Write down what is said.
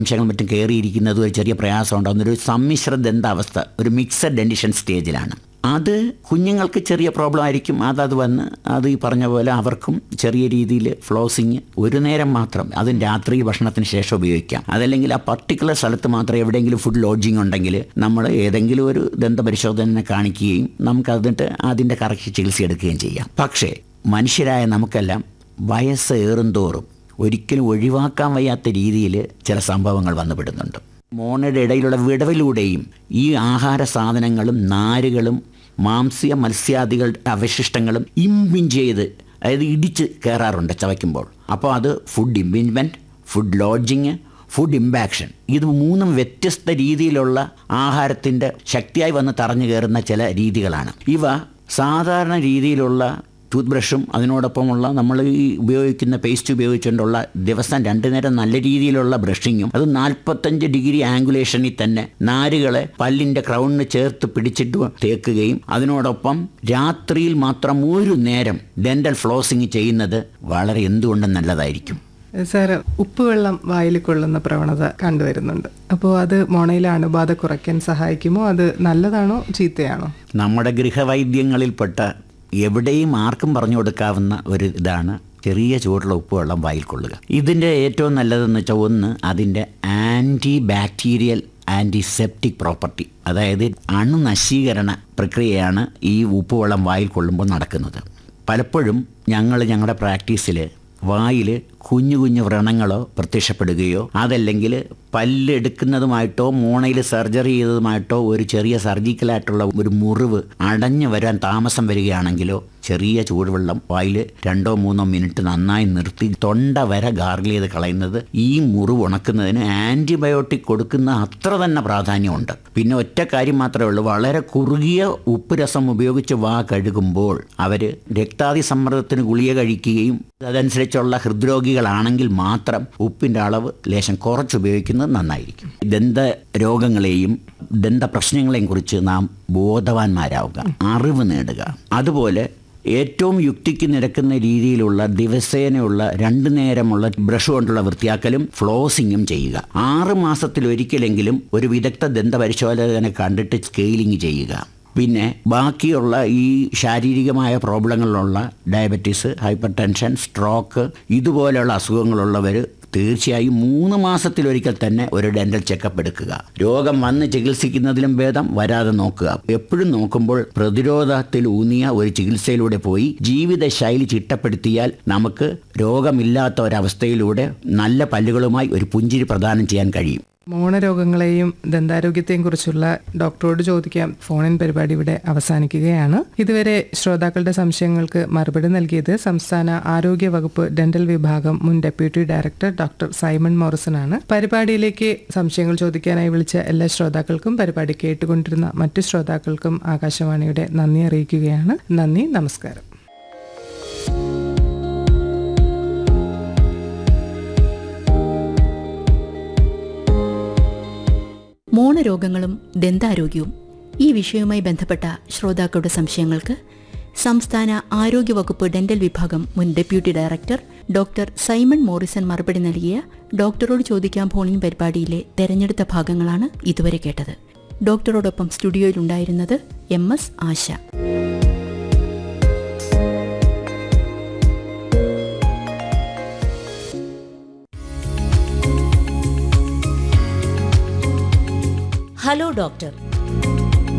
അംശങ്ങൾ മറ്റും കയറിയിരിക്കുന്നത് ഒരു ചെറിയ പ്രയാസം ഉണ്ടാകുന്ന ഒരു സമ്മിശ്ര ദന്താവസ്ഥ ഒരു മിക്സഡ് ഡെൻഡിഷൻ സ്റ്റേജിലാണ് അത് കുഞ്ഞുങ്ങൾക്ക് ചെറിയ പ്രോബ്ലം ആയിരിക്കും അതത് വന്ന് അത് ഈ പറഞ്ഞ പോലെ അവർക്കും ചെറിയ രീതിയിൽ ഫ്ലോസിങ് ഒരു നേരം മാത്രം അതും രാത്രി ഭക്ഷണത്തിന് ശേഷം ഉപയോഗിക്കാം അതല്ലെങ്കിൽ ആ പർട്ടിക്കുലർ സ്ഥലത്ത് മാത്രം എവിടെയെങ്കിലും ഫുഡ് ലോഡ്ജിങ് ഉണ്ടെങ്കിൽ നമ്മൾ ഏതെങ്കിലും ഒരു ദന്തപരിശോധന കാണിക്കുകയും നമുക്ക് അതിട്ട് അതിൻ്റെ കറക്റ്റ് ചികിത്സ എടുക്കുകയും ചെയ്യാം പക്ഷേ മനുഷ്യരായ നമുക്കെല്ലാം വയസ്സ് ഏറുന്തോറും ഒരിക്കലും ഒഴിവാക്കാൻ വയ്യാത്ത രീതിയിൽ ചില സംഭവങ്ങൾ വന്നുപെടുന്നുണ്ട് മോണയുടെ ഇടയിലുള്ള വിടവിലൂടെയും ഈ ആഹാര സാധനങ്ങളും നാരുകളും മാംസ്യ മത്സ്യാദികളുടെ അവശിഷ്ടങ്ങളും ഇമ്പിഞ്ച് ചെയ്ത് അതായത് ഇടിച്ച് കയറാറുണ്ട് ചവയ്ക്കുമ്പോൾ അപ്പോൾ അത് food impingement food lodging food impaction ഇത് മൂന്നും വ്യത്യസ്ത രീതിയിലുള്ള ആഹാരത്തിൻ്റെ ശക്തിയായി വന്ന് തറഞ്ഞു കയറുന്ന ചില രീതികളാണ് ഇവ സാധാരണ രീതിയിലുള്ള ടൂത്ത് ബ്രഷും അതിനോടൊപ്പമുള്ള നമ്മൾ ഈ ഉപയോഗിക്കുന്ന പേസ്റ്റ് ഉപയോഗിച്ചുകൊണ്ടുള്ള ദിവസം രണ്ടു നേരം നല്ല രീതിയിലുള്ള ബ്രഷിങ്ങും അത് നാൽപ്പത്തഞ്ച് ഡിഗ്രി ആംഗുലേഷനിൽ തന്നെ നാരുകളെ പല്ലിൻ്റെ ക്രൗണിന് ചേർത്ത് പിടിച്ചിട്ട് തേക്കുകയും അതിനോടൊപ്പം രാത്രിയിൽ മാത്രം ഒരു നേരം ഡെൻ്റൽ ഫ്ലോസിങ് ചെയ്യുന്നത് വളരെ എന്തുകൊണ്ടും നല്ലതായിരിക്കും സാർ ഉപ്പുവെള്ളം വായിൽ കൊള്ളുന്ന പ്രവണത കണ്ടുവരുന്നുണ്ട് അപ്പോൾ അത് മോണയിലെ അണുബാധ കുറയ്ക്കാൻ സഹായിക്കുമോ അത് നല്ലതാണോ ചീത്തയാണോ നമ്മുടെ ഗൃഹവൈദ്യങ്ങളിൽപ്പെട്ട എവിടെയും ആർക്കും പറഞ്ഞു കൊടുക്കാവുന്ന ഒരു ഇതാണ് ചെറിയ ചൂടുള്ള ഉപ്പുവെള്ളം വായിൽ കൊള്ളുക ഇതിൻ്റെ ഏറ്റവും നല്ലതെന്ന് വെച്ചാൽ ഒന്ന് അതിൻ്റെ ആൻറ്റി ബാക്ടീരിയൽ ആൻറ്റിസെപ്റ്റിക് പ്രോപ്പർട്ടി അതായത് അണുനശീകരണ പ്രക്രിയയാണ് ഈ ഉപ്പുവെള്ളം വായിൽ കൊള്ളുമ്പോൾ നടക്കുന്നത് പലപ്പോഴും ഞങ്ങൾ ഞങ്ങളുടെ പ്രാക്ടീസിൽ വായിൽ കുഞ്ഞു കുഞ്ഞു വ്രണങ്ങളോ പ്രത്യക്ഷപ്പെടുകയോ അതല്ലെങ്കിൽ പല്ലെടുക്കുന്നതുമായിട്ടോ മോണയിൽ സർജറി ചെയ്തതുമായിട്ടോ ഒരു ചെറിയ സർജിക്കലായിട്ടുള്ള ഒരു മുറിവ് അടഞ്ഞു വരാൻ താമസം വരികയാണെങ്കിലോ ചെറിയ ചൂടുവെള്ളം വായിൽ രണ്ടോ മൂന്നോ മിനിറ്റ് നന്നായി നിർത്തി തൊണ്ട വരെ ഗാർഗിൾ ചെയ്ത് കളയുന്നത് ഈ മുറിവ് ഉണക്കുന്നതിന് ആൻറ്റിബയോട്ടിക് കൊടുക്കുന്ന അത്ര തന്നെ പ്രാധാന്യമുണ്ട് പിന്നെ ഒറ്റ കാര്യം മാത്രമേ ഉള്ളൂ വളരെ കുറുകിയ ഉപ്പ് രസം ഉപയോഗിച്ച് വാ കഴുകുമ്പോൾ അവർ രക്താതി സമ്മർദ്ദത്തിന് ഗുളിക കഴിക്കുകയും അതനുസരിച്ചുള്ള ഹൃദ്രോഗികളാണെങ്കിൽ മാത്രം ഉപ്പിൻ്റെ അളവ് ലേശം കുറച്ച് ഉപയോഗിക്കുന്നത് നന്നായിരിക്കും ദന്ത രോഗങ്ങളെയും ദന്ത പ്രശ്നങ്ങളെയും കുറിച്ച് നാം ബോധവാന്മാരാവുക അറിവ് നേടുക അതുപോലെ ഏറ്റവും യുക്തിക്ക് നിരക്കുന്ന രീതിയിലുള്ള ദിവസേനയുള്ള രണ്ടു നേരമുള്ള ബ്രഷ് കൊണ്ടുള്ള വൃത്തിയാക്കലും ഫ്ലോസിങ്ങും ചെയ്യുക ആറ് മാസത്തിലൊരിക്കലെങ്കിലും ഒരു വിദഗ്ധ ദന്ത പരിശോധകനെ കണ്ടിട്ട് സ്കെയിലിംഗ് ചെയ്യുക പിന്നെ ബാക്കിയുള്ള ഈ ശാരീരികമായ പ്രോബ്ലങ്ങളിലുള്ള ഡയബറ്റീസ് ഹൈപ്പർ ടെൻഷൻ സ്ട്രോക്ക് ഇതുപോലെയുള്ള അസുഖങ്ങളുള്ളവർ തീർച്ചയായും മൂന്ന് മാസത്തിലൊരിക്കൽ തന്നെ ഒരു ഡെന്റൽ ചെക്കപ്പ് എടുക്കുക രോഗം വന്ന് ചികിത്സിക്കുന്നതിലും ഭേദം വരാതെ നോക്കുക എപ്പോഴും നോക്കുമ്പോൾ പ്രതിരോധത്തിൽ ഊന്നിയ ഒരു ചികിത്സയിലൂടെ പോയി ജീവിതശൈലി ചിട്ടപ്പെടുത്തിയാൽ നമുക്ക് രോഗമില്ലാത്ത ഒരവസ്ഥയിലൂടെ നല്ല പല്ലുകളുമായി ഒരു പുഞ്ചിരി പ്രദാനം ചെയ്യാൻ കഴിയും മോണരോഗങ്ങളെയും ദന്താരോഗ്യത്തെയും കുറിച്ചുള്ള ഡോക്ടറോട് ചോദിക്കാം ഫോണിൻ പരിപാടി ഇവിടെ അവസാനിക്കുകയാണ് ഇതുവരെ ശ്രോതാക്കളുടെ സംശയങ്ങൾക്ക് മറുപടി നൽകിയത് സംസ്ഥാന ആരോഗ്യ വകുപ്പ് ഡെന്റൽ വിഭാഗം മുൻ deputy director doctor Simon Morrison ആണ് പരിപാടിയിലേക്ക് സംശയങ്ങൾ ചോദിക്കാനായി വിളിച്ച എല്ലാ ശ്രോതാക്കൾക്കും പരിപാടി കേട്ടുകൊണ്ടിരുന്ന മറ്റു ശ്രോതാക്കൾക്കും ആകാശവാണിയുടെ നന്ദി അറിയിക്കുകയാണ് നന്ദി നമസ്കാരം മോണരോഗങ്ങളും ദന്താരോഗ്യവും ഈ വിഷയവുമായി ബന്ധപ്പെട്ട ശ്രോതാക്കളുടെ സംശയങ്ങൾക്ക് സംസ്ഥാന ആരോഗ്യവകുപ്പ് ഡെന്റൽ വിഭാഗം മുൻ deputy director doctor Simon Morrison മറുപടി നൽകിയ ഡോക്ടറോട് ചോദിക്കാൻ ഫോണിൻ പരിപാടിയിലെ തെരഞ്ഞെടുത്ത ഭാഗങ്ങളാണ് ഇതുവരെ കേട്ടത് ഡോക്ടറോടൊപ്പം സ്റ്റുഡിയോയിലുണ്ടായിരുന്നത് M S Asha hello doctor